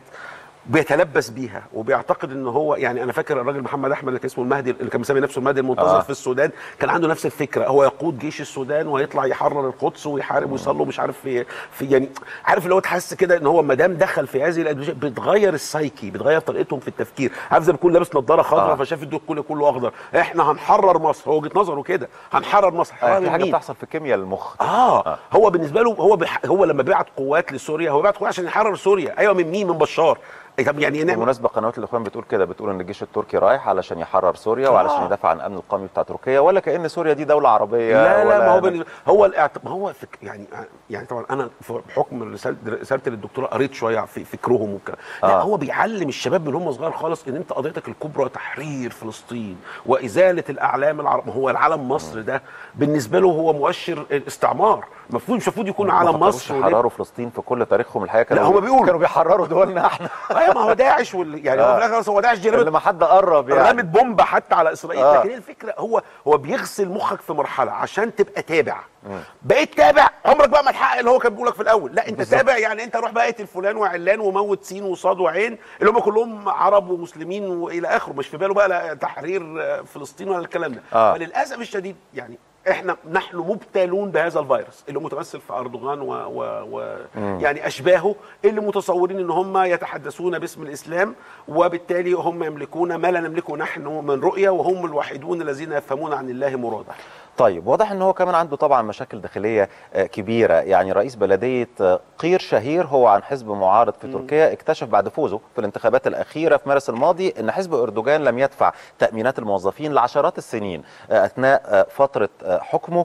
بيتلبس بيها وبيعتقد ان هو يعني انا فاكر الراجل محمد احمد اللي كان اسمه المهدي اللي كان مسمي نفسه المهدي المنتظر آه. آه. في السودان كان عنده نفس الفكره هو يقود جيش السودان ويطلع يحرر القدس ويحارب ويصلوا مش عارف في, في يعني عارف اللي هو تحس كده ان هو ما دام دخل في هذه الايديولوجيه بتغير السايكي بتغير طريقتهم في التفكير عارف زي ما يكون لابس نظاره خضراء آه. آه. فشاف الدول كله كله اخضر احنا هنحرر مصر هو وجهه نظره كده هنحرر مصر آه، حرر في حاجه مين؟ بتحصل في كيمياء المخ آه. آه. اه هو بالنسبه له هو بح... هو لما بيبعت قوات لسوريا هو بيبعت قوات عشان يحرر سوريا ايوه من مين من بشار إيه طب يعني نعمل بالمناسبه قنوات الاخوان بتقول كده بتقول ان الجيش التركي رايح علشان يحرر سوريا وعلشان آه. يدافع عن الامن القومي بتاع تركيا ولا كان سوريا دي دوله عربيه لا لا ولا ما هو بالنسبة هو الاعت... ما هو فك... يعني يعني طبعا انا في- بحكم رسالة رسالتي للدكتوراه قريت شويه في فكرهم والكلام لا آه. هو بيعلم الشباب من هم صغار خالص ان انت قضيتك الكبرى تحرير فلسطين وازاله الاعلام العرب ما هو العلم مصر ده بالنسبه له هو مؤشر الاستعمار المفروض مش المفروض يكون ما علم فكروش مصر وليه- يحرروا فلسطين في كل تاريخهم الحقيقه كانوا لا، هما بيقولوا. كانوا بيحرروا دولنا احنا ايوه ما هو داعش وال... يعني آه. هو في الاخر خلاص هو داعش دي اللي رمت ما حد قرب يعني رمت بومبا حتى على اسرائيل آه. لكن هي الفكره هو هو بيغسل مخك في مرحله عشان تبقى تابع بقيت تابع عمرك بقى ما تحقق اللي هو كان بيقول لك في الاول لا انت بالظبط. تابع يعني انت روح بقى اقتل فلان وعلان وموت سين وصاد وعين اللي هم كلهم عرب ومسلمين والى اخره مش في باله بقى لا تحرير آه، فلسطين ولا الكلام ده آه. فللاسف الشديد يعني احنا نحن مبتلون بهذا الفيروس اللي متمثل في اردوغان و, و, و يعني اشباهه اللي متصورين ان هم يتحدثون باسم الاسلام وبالتالي هم يملكون ما لا نملكه نحن من رؤيه وهم الوحيدون الذين يفهمون عن الله مراده طيب واضح ان هو كمان عنده طبعا مشاكل داخليه آه، كبيره يعني رئيس بلديه آه، قير شهير هو عن حزب معارض في تركيا اكتشف بعد فوزه في الانتخابات الاخيره في مارس الماضي ان حزب اردوغان لم يدفع تامينات الموظفين لعشرات السنين آه، اثناء آه، فتره آه، حكمه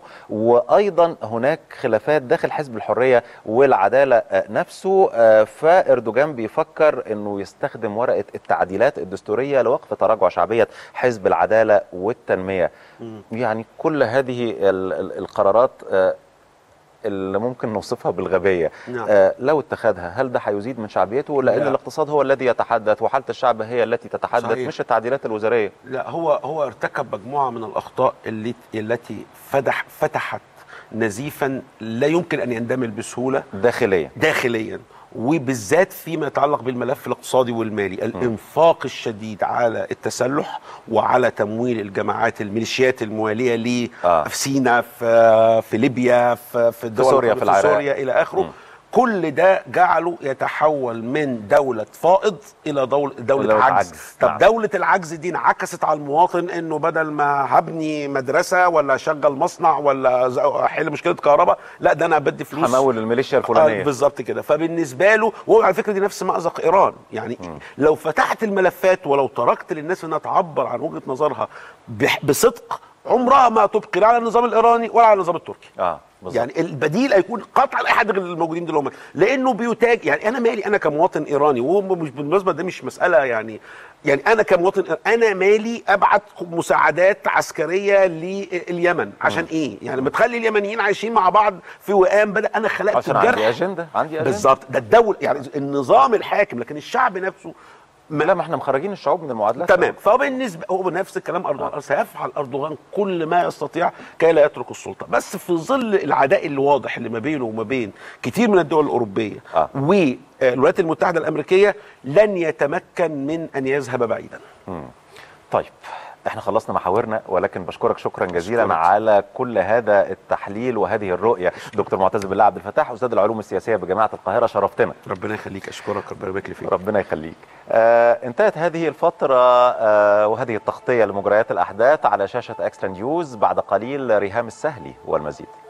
وايضا هناك خلافات داخل حزب الحريه والعداله آه، نفسه آه، فاردوغان بيفكر انه يستخدم ورقه التعديلات الدستوريه لوقف تراجع شعبيه حزب العداله والتنميه يعني كل هذه ال- ال- القرارات آه، اللي ممكن نوصفها بالغبيه نعم. آه، لو اتخذها هل ده هيزيد من شعبيته لان لا. الاقتصاد هو الذي يتحدث وحاله الشعب هي التي تتحدث صحيح. مش التعديلات الوزاريه لا هو هو ارتكب مجموعه من الاخطاء اللي التي فتح فتحت نزيفا لا يمكن ان يندمل بسهوله داخليا داخليا وبالذات فيما يتعلق بالملف الاقتصادي والمالي الانفاق الشديد على التسلح وعلى تمويل الجماعات الميليشيات المواليه ليه آه. في سيناء في, في ليبيا في, في الدول سوريا، في العراق. سوريا الى اخره كل ده جعله يتحول من دولة فائض إلى دولة, دولة, دولة عجز. عجز. طب نعم. دولة العجز دي انعكست على المواطن إنه بدل ما هبني مدرسة ولا أشغل مصنع ولا ز- أحل مشكلة كهرباء لا ده أنا بدي فلوس همول الميليشيا آه الفلانيه بالظبط كده فبالنسبه له وهو على فكره دي نفس مأزق ايران يعني م. لو فتحت الملفات ولو تركت للناس انها تعبر عن وجهه نظرها بح- بصدق عمرها ما تبقي لا على النظام الايراني ولا على النظام التركي اه بالظبط يعني البديل هيكون قطعا احد غير الموجودين دول هم لانه بيتاج يعني انا مالي انا كمواطن ايراني وهو مش بالمناسبه ده مش مساله يعني يعني انا كمواطن إيراني، انا مالي ابعت مساعدات عسكريه لليمن عشان ايه؟ يعني ما تخلي اليمنيين عايشين مع بعض في وئام بدا انا خلقت عشان عندي الجرح اجنده عندي اجنده بالظبط ده الدوله يعني النظام الحاكم لكن الشعب نفسه ما لا ما احنا مخرجين الشعوب من المعادلات تمام فبالنسبه هو نفس الكلام اردوغان سيفعل اردوغان كل ما يستطيع كي لا يترك السلطه بس في ظل العداء الواضح اللي ما بينه وما بين كتير من الدول الاوروبيه آه. والولايات المتحده الامريكيه لن يتمكن من ان يذهب بعيدا طيب احنا خلصنا محاورنا ولكن بشكرك شكرا جزيلا أشكرك. على كل هذا التحليل وهذه الرؤيه دكتور معتز بالله عبد الفتاح استاذ العلوم السياسيه بجامعه القاهره شرفتنا ربنا يخليك اشكرك ربنا يبارك لي فيك ربنا يخليك آه انتهت هذه الفترة آه وهذه التغطية لمجريات الأحداث على شاشة أكسترا نيوز بعد قليل ريهام السهلي والمزيد